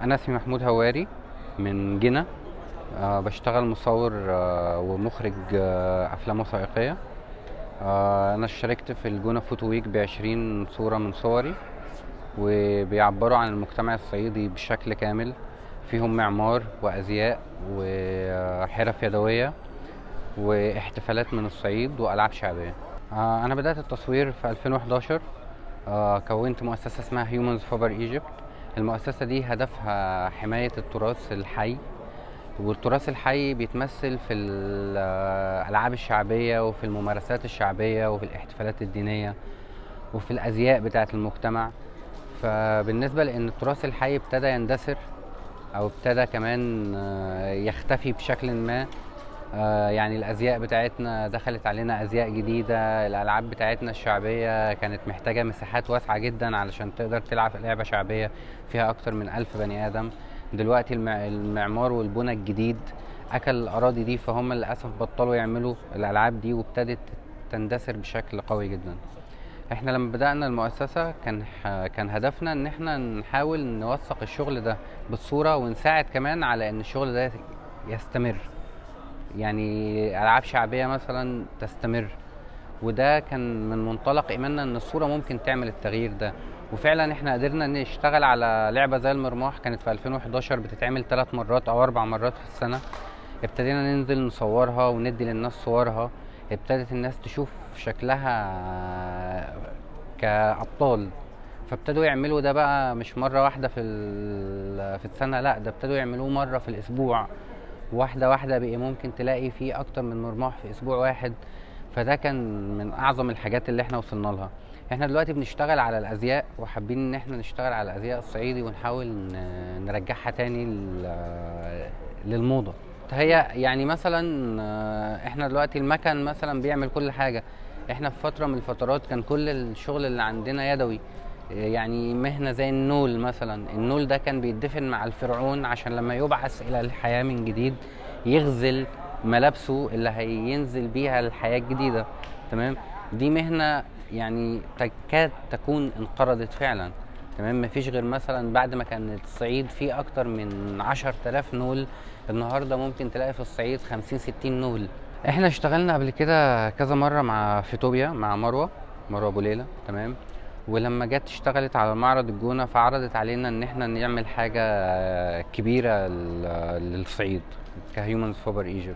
انا اسمي محمود هواري من جنة أه بشتغل مصور أه ومخرج أه افلام وثائقيه أه انا اشتركت في الجونه فوتو ويك بعشرين صوره من صوري وبيعبروا عن المجتمع الصعيدي بشكل كامل فيهم معمار وازياء وحرف يدويه واحتفالات من الصعيد والعاب شعبيه أه انا بدات التصوير في 2011 أه كونت مؤسسه اسمها Humans for Egypt المؤسسة دي هدفها حماية التراث الحي والتراث الحي بيتمثل في الألعاب الشعبية وفي الممارسات الشعبية وفي الاحتفالات الدينية وفي الأزياء بتاعة المجتمع فبالنسبة لأن التراث الحي ابتدى يندثر أو ابتدى كمان يختفي بشكل ما يعني الازياء بتاعتنا دخلت علينا ازياء جديده الالعاب بتاعتنا الشعبيه كانت محتاجه مساحات واسعه جدا علشان تقدر تلعب لعبه شعبيه فيها اكتر من ألف بني ادم دلوقتي المعمار والبنى الجديد اكل الاراضي دي فهم للاسف بطلوا يعملوا الالعاب دي وابتدت تندثر بشكل قوي جدا احنا لما بدانا المؤسسه كان كان هدفنا ان احنا نحاول نوثق الشغل ده بالصوره ونساعد كمان على ان الشغل ده يستمر يعني العاب شعبيه مثلا تستمر وده كان من منطلق ايماننا ان الصوره ممكن تعمل التغيير ده وفعلا احنا قدرنا نشتغل على لعبه زي المرماح كانت في 2011 بتتعمل ثلاث مرات او اربع مرات في السنه ابتدينا ننزل نصورها وندي للناس صورها ابتدت الناس تشوف شكلها كابطال فابتدوا يعملوا ده بقى مش مره واحده في في السنه لا ده ابتدوا يعملوه مره في الاسبوع واحده واحده بقي ممكن تلاقي فيه اكتر من مرماح في اسبوع واحد فده كان من اعظم الحاجات اللي احنا وصلنا لها احنا دلوقتي بنشتغل على الازياء وحابين ان احنا نشتغل على الازياء الصعيدي ونحاول نرجعها تاني للموضه هي يعني مثلا احنا دلوقتي المكن مثلا بيعمل كل حاجه احنا في فتره من الفترات كان كل الشغل اللي عندنا يدوي يعني مهنه زي النول مثلا النول ده كان بيدفن مع الفرعون عشان لما يبعث الى الحياه من جديد يغزل ملابسه اللي هينزل بيها الحياه الجديده تمام دي مهنه يعني تكاد تكون انقرضت فعلا تمام مفيش غير مثلا بعد ما كان الصعيد فيه اكتر من عشر تلاف نول النهارده ممكن تلاقي في الصعيد خمسين ستين نول احنا اشتغلنا قبل كده كذا مره مع فيتوبيا مع مروه مروه ابو ليله تمام ولما جت اشتغلت على معرض الجونة فعرضت علينا ان احنا نعمل حاجة كبيرة للصعيد كهيومنز فوبر ايجيبت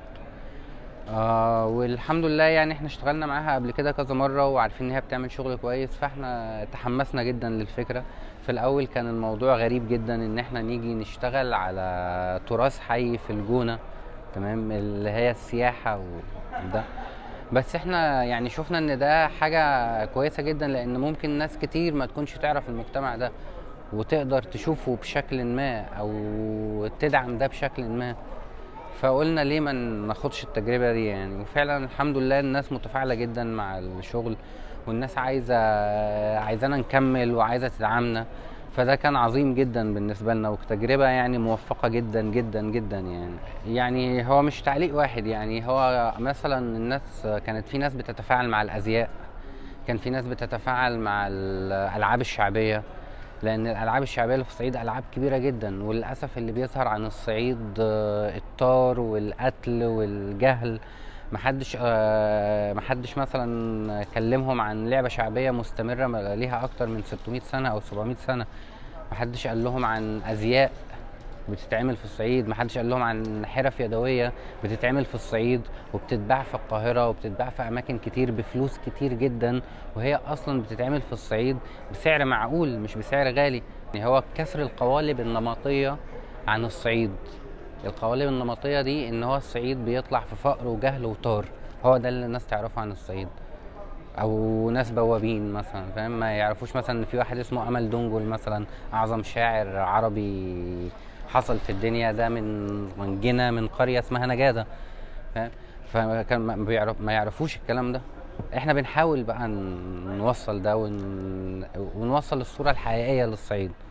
آه والحمد لله يعني احنا اشتغلنا معاها قبل كده كذا مرة وعارفين ان هي بتعمل شغل كويس فاحنا تحمسنا جدا للفكرة في الاول كان الموضوع غريب جدا ان احنا نيجي نشتغل على تراث حي في الجونة تمام اللي هي السياحة وده بس احنا يعني شفنا ان ده حاجة كويسة جدا لان ممكن ناس كتير ما تكونش تعرف المجتمع ده وتقدر تشوفه بشكل ما او تدعم ده بشكل ما فقلنا ليه ما ناخدش التجربة دي يعني وفعلا الحمد لله الناس متفاعلة جدا مع الشغل والناس عايزة عايزانا نكمل وعايزة تدعمنا فده كان عظيم جدا بالنسبه لنا وتجربه يعني موفقه جدا جدا جدا يعني يعني هو مش تعليق واحد يعني هو مثلا الناس كانت في ناس بتتفاعل مع الازياء كان في ناس بتتفاعل مع الالعاب الشعبيه لان الالعاب الشعبيه اللي في الصعيد العاب كبيره جدا وللاسف اللي بيظهر عن الصعيد الطار والقتل والجهل محدش آه محدش مثلا كلمهم عن لعبه شعبيه مستمره ليها اكتر من 600 سنه او 700 سنه محدش قال لهم عن ازياء بتتعمل في الصعيد محدش قال لهم عن حرف يدويه بتتعمل في الصعيد وبتتباع في القاهره وبتتباع في اماكن كتير بفلوس كتير جدا وهي اصلا بتتعمل في الصعيد بسعر معقول مش بسعر غالي يعني هو كسر القوالب النمطيه عن الصعيد القوالب النمطيه دي ان هو الصعيد بيطلع في فقر وجهل وطار هو ده اللي الناس تعرفه عن الصعيد او ناس بوابين مثلا فاهم ما يعرفوش مثلا ان في واحد اسمه امل دنجل مثلا اعظم شاعر عربي حصل في الدنيا ده من من جنة من قريه اسمها نجاده فاهم فكان ما بيعرف ما يعرفوش الكلام ده احنا بنحاول بقى نوصل ده ون... ونوصل الصوره الحقيقيه للصعيد